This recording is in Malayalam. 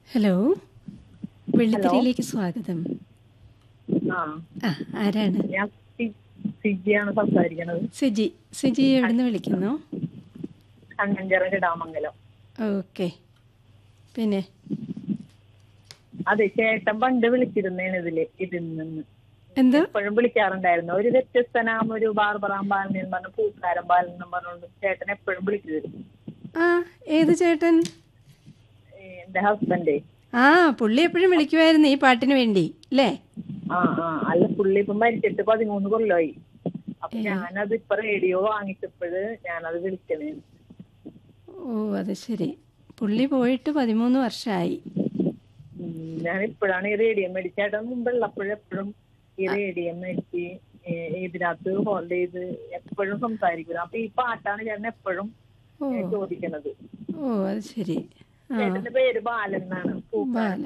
ഹലോ വെള്ളിത്തിരിയിലേക്ക് സ്വാഗതം ആ ആ ആരാണ് ഞാൻ സി- സിജിയാണ് സംസാരിക്കണത് സിജി സിജി എവിടുന്ന് വിളിക്കുന്നു കണ്ണഞ്ചിറ കിടാമംഗലം ഓക്കെ പിന്നെ അതെ ചേട്ടൻ പണ്ട് വിളിച്ചിരുന്നേണ് ഇതില് ഇതിൽ നിന്ന് എന്ത് എപ്പോഴും വിളിക്കാറുണ്ടായിരുന്നു ഒരു വ്യത്യസ്തനാം ഒരു ബാർബറാം ബാലൻ എന്ന് പറഞ്ഞ പൂക്കാരൻ ബാലൻ എന്ന് പറഞ്ഞുകൊണ്ട് ചേട്ടൻ എപ്പോഴും വിളിച്ചിരുന്നു ആ ഏത് ചേട്ടൻ എന്റെ ഹസ്ബൻഡേ ആ പുള്ളി എപ്പോഴും വിളിക്കുമായിരുന്നു ഈ പാട്ടിന് വേണ്ടി അല്ലേ ആ ആ അല്ല പുള്ളി ഇപ്പൊ മരിച്ചിട്ട് പതിമൂന്ന് കൊല്ലമായി അപ്പൊ ഞാനത് ഇപ്പൊ റേഡിയോ വാങ്ങിച്ചപ്പോഴ് ഞാനത് വിളിക്കണേ ഓ അത് ശരി പുള്ളി പോയിട്ട് പതിമൂന്ന് വർഷമായി ഉം, ഞാൻ ഇപ്പോഴാണ് ഈ റേഡിയോ മേടിച്ചേട്ടൻ മുമ്പുള്ളപ്പോഴെപ്പോഴും ഈ റേഡിയോ മേടിച്ച് ഏ, ഇതിനകത്ത് ഹോൾഡ് ചെയ്ത് എപ്പോഴും സംസാരിക്കുന്നത് അപ്പൊ ഈ പാട്ടാണ് ചേട്ടൻ എപ്പോഴും ഓ ചോദിക്കുന്നത് ഓ അത് ശരി ആ ചേട്ടന്റെ പേര് ബാലൻ എന്നാണ് ബാല